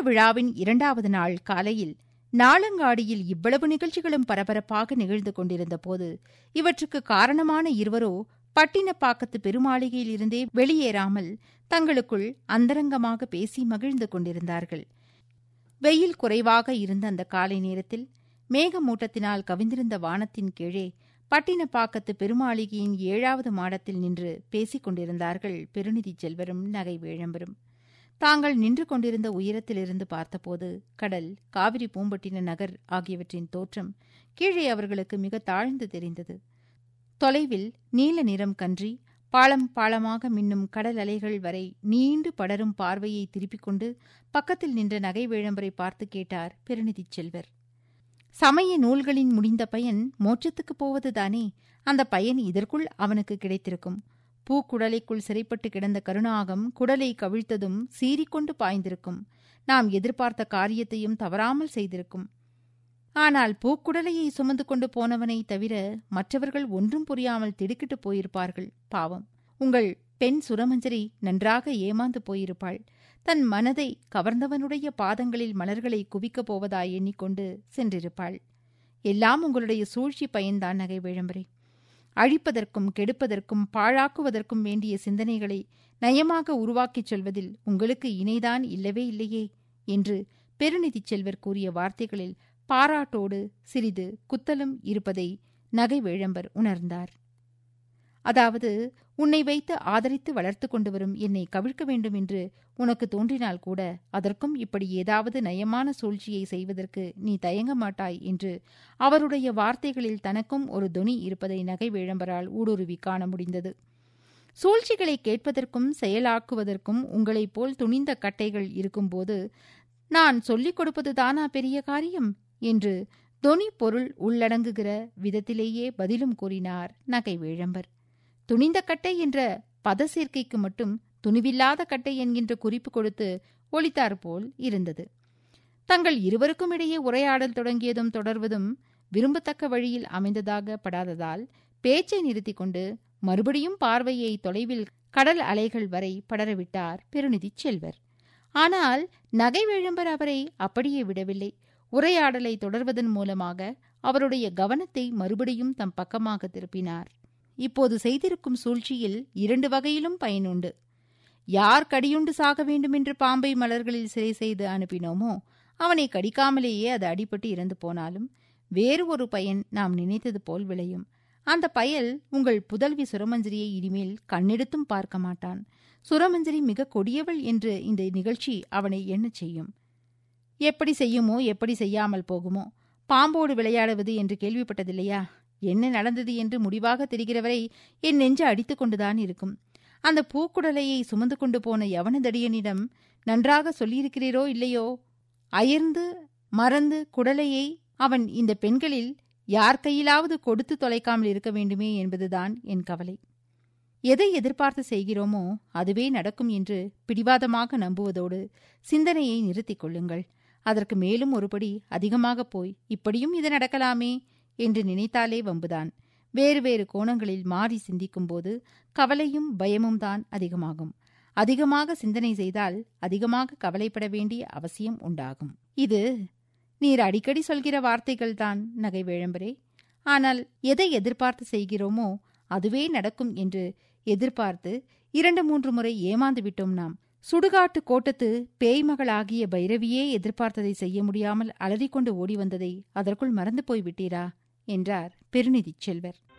விழாவின் இரண்டாவது நாள் காலையில் நாளங்காடியில் இவ்வளவு நிகழ்ச்சிகளும் பரபரப்பாக நிகழ்ந்து கொண்டிருந்த போது இவற்றுக்கு காரணமான இருவரோ பட்டினப்பாக்கத்து பெருமாளிகையில் இருந்தே வெளியேறாமல் தங்களுக்குள் அந்தரங்கமாக பேசி மகிழ்ந்து கொண்டிருந்தார்கள் வெயில் குறைவாக இருந்த அந்த காலை நேரத்தில் மேகமூட்டத்தினால் கவிந்திருந்த வானத்தின் கீழே பட்டினப்பாக்கத்து பெருமாளிகையின் ஏழாவது மாடத்தில் நின்று பேசிக் கொண்டிருந்தார்கள் பெருநிதி செல்வரும் நகை வேழம்பரும் தாங்கள் நின்று கொண்டிருந்த உயரத்திலிருந்து பார்த்தபோது கடல் காவிரி பூம்பட்டின நகர் ஆகியவற்றின் தோற்றம் கீழே அவர்களுக்கு மிக தாழ்ந்து தெரிந்தது தொலைவில் நீல நிறம் கன்றி பாலம் பாலமாக மின்னும் கடல் அலைகள் வரை நீண்டு படரும் பார்வையை திருப்பிக் கொண்டு பக்கத்தில் நின்ற நகை வேழம்பரை பார்த்து கேட்டார் பெருநிதிச் செல்வர் சமய நூல்களின் முடிந்த பயன் மோட்சத்துக்குப் போவதுதானே அந்த பயன் இதற்குள் அவனுக்கு கிடைத்திருக்கும் பூக்குடலைக்குள் சிறைப்பட்டு கிடந்த கருணாகம் குடலை கவிழ்த்ததும் சீறிக்கொண்டு பாய்ந்திருக்கும் நாம் எதிர்பார்த்த காரியத்தையும் தவறாமல் செய்திருக்கும் ஆனால் பூக்குடலையை சுமந்து கொண்டு போனவனை தவிர மற்றவர்கள் ஒன்றும் புரியாமல் திடுக்கிட்டு போயிருப்பார்கள் பாவம் உங்கள் பெண் சுரமஞ்சரி நன்றாக ஏமாந்து போயிருப்பாள் தன் மனதை கவர்ந்தவனுடைய பாதங்களில் மலர்களை குவிக்கப் போவதாய் எண்ணிக்கொண்டு சென்றிருப்பாள் எல்லாம் உங்களுடைய சூழ்ச்சி பயன்தான் நகை விளம்பரே அழிப்பதற்கும் கெடுப்பதற்கும் பாழாக்குவதற்கும் வேண்டிய சிந்தனைகளை நயமாக உருவாக்கிச் சொல்வதில் உங்களுக்கு இணைதான் இல்லவே இல்லையே என்று பெருநிதிச் செல்வர் கூறிய வார்த்தைகளில் பாராட்டோடு சிறிது குத்தலும் இருப்பதை நகை வேழம்பர் உணர்ந்தார் அதாவது உன்னை வைத்து ஆதரித்து வளர்த்து கொண்டு வரும் என்னை கவிழ்க்க வேண்டும் என்று உனக்கு தோன்றினால் கூட அதற்கும் இப்படி ஏதாவது நயமான சூழ்ச்சியை செய்வதற்கு நீ தயங்க மாட்டாய் என்று அவருடைய வார்த்தைகளில் தனக்கும் ஒரு தொனி இருப்பதை நகை வேழம்பரால் ஊடுருவி காண முடிந்தது சூழ்ச்சிகளை கேட்பதற்கும் செயலாக்குவதற்கும் உங்களைப் போல் துணிந்த கட்டைகள் இருக்கும்போது நான் சொல்லிக் கொடுப்பதுதானா பெரிய காரியம் என்று தொனி பொருள் உள்ளடங்குகிற விதத்திலேயே பதிலும் கூறினார் நகை வேழம்பர் துணிந்த கட்டை என்ற பத சேர்க்கைக்கு மட்டும் துணிவில்லாத கட்டை என்கின்ற குறிப்பு கொடுத்து ஒளித்தாற்போல் இருந்தது தங்கள் இருவருக்கும் இடையே உரையாடல் தொடங்கியதும் தொடர்வதும் விரும்பத்தக்க வழியில் அமைந்ததாக படாததால் பேச்சை நிறுத்திக் கொண்டு மறுபடியும் பார்வையை தொலைவில் கடல் அலைகள் வரை படரவிட்டார் பெருநிதிச் செல்வர் ஆனால் நகை விளம்பர் அவரை அப்படியே விடவில்லை உரையாடலை தொடர்வதன் மூலமாக அவருடைய கவனத்தை மறுபடியும் தம் பக்கமாக திருப்பினார் இப்போது செய்திருக்கும் சூழ்ச்சியில் இரண்டு வகையிலும் பயனுண்டு யார் கடியுண்டு சாக வேண்டுமென்று பாம்பை மலர்களில் சிறை செய்து அனுப்பினோமோ அவனை கடிக்காமலேயே அது அடிபட்டு இறந்து போனாலும் வேறு ஒரு பயன் நாம் நினைத்தது போல் விளையும் அந்த பயல் உங்கள் புதல்வி சுரமஞ்சரியை இனிமேல் கண்ணெடுத்தும் பார்க்க மாட்டான் சுரமஞ்சரி மிக கொடியவள் என்று இந்த நிகழ்ச்சி அவனை எண்ணச் செய்யும் எப்படி செய்யுமோ எப்படி செய்யாமல் போகுமோ பாம்போடு விளையாடுவது என்று கேள்விப்பட்டதில்லையா என்ன நடந்தது என்று முடிவாக தெரிகிறவரை என் நெஞ்சு அடித்துக் கொண்டுதான் இருக்கும் அந்த பூக்குடலையை சுமந்து கொண்டு போன யவனதடியனிடம் நன்றாக சொல்லியிருக்கிறீரோ இல்லையோ அயர்ந்து மறந்து குடலையை அவன் இந்த பெண்களில் யார் கையிலாவது கொடுத்து தொலைக்காமல் இருக்க வேண்டுமே என்பதுதான் என் கவலை எதை எதிர்பார்த்து செய்கிறோமோ அதுவே நடக்கும் என்று பிடிவாதமாக நம்புவதோடு சிந்தனையை நிறுத்திக் கொள்ளுங்கள் அதற்கு மேலும் ஒருபடி அதிகமாக போய் இப்படியும் இது நடக்கலாமே என்று நினைத்தாலே வம்புதான் வேறு வேறு கோணங்களில் மாறி சிந்திக்கும்போது கவலையும் பயமும் தான் அதிகமாகும் அதிகமாக சிந்தனை செய்தால் அதிகமாக கவலைப்பட வேண்டிய அவசியம் உண்டாகும் இது நீர் அடிக்கடி சொல்கிற வார்த்தைகள்தான் நகை வேழம்பரே ஆனால் எதை எதிர்பார்த்து செய்கிறோமோ அதுவே நடக்கும் என்று எதிர்பார்த்து இரண்டு மூன்று முறை ஏமாந்து விட்டோம் நாம் சுடுகாட்டு கோட்டத்து பேய்மகளாகிய பைரவியே எதிர்பார்த்ததை செய்ய முடியாமல் அலறிக்கொண்டு ஓடி வந்ததை அதற்குள் மறந்து போய் விட்டீரா என்றார் பெருநிதிச் செல்வர்